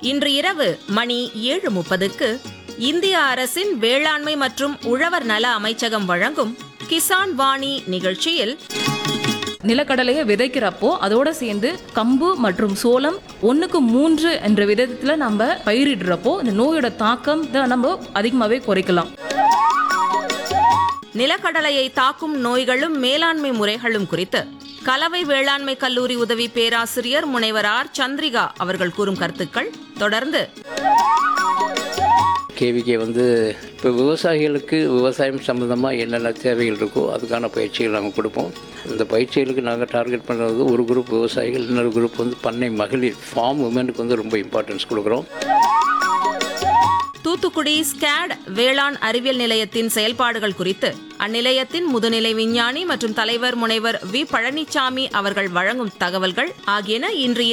இன்று இரவு மணி ஏழு முப்பதுக்கு இந்திய அரசின் வேளாண்மை மற்றும் உழவர் நல அமைச்சகம் வழங்கும் கிசான் வாணி நிகழ்ச்சியில் நிலக்கடலையை விதைக்கிறப்போ அதோட சேர்ந்து கம்பு மற்றும் சோளம் ஒன்றுக்கு மூன்று என்ற விதத்தில் நம்ம பயிரிடுறப்போ இந்த நோயோட தாக்கம் தான் நம்ம அதிகமாகவே குறைக்கலாம் நிலக்கடலையை தாக்கும் நோய்களும் மேலாண்மை முறைகளும் குறித்து கலவை வேளாண்மை கல்லூரி உதவி பேராசிரியர் முனைவர் ஆர் சந்திரிகா அவர்கள் கூறும் கருத்துக்கள் தொடர்ந்து கேவிகே வந்து இப்போ விவசாயிகளுக்கு விவசாயம் சம்மந்தமாக என்னென்ன தேவைகள் இருக்கோ அதுக்கான பயிற்சிகள் நாங்கள் கொடுப்போம் இந்த பயிற்சிகளுக்கு நாங்கள் டார்கெட் பண்ணுறது ஒரு குரூப் விவசாயிகள் இன்னொரு குரூப் வந்து பண்ணை மகளிர் ஃபார்ம் உமனுக்கு வந்து ரொம்ப இம்பார்ட்டன்ஸ் கொடுக்குறோம் தூத்துக்குடி ஸ்கேட் வேளாண் அறிவியல் நிலையத்தின் செயல்பாடுகள் குறித்து அந்நிலையத்தின் முதுநிலை விஞ்ஞானி மற்றும் தலைவர் முனைவர் வி பழனிசாமி அவர்கள் வழங்கும் தகவல்கள் ஆகியன இன்று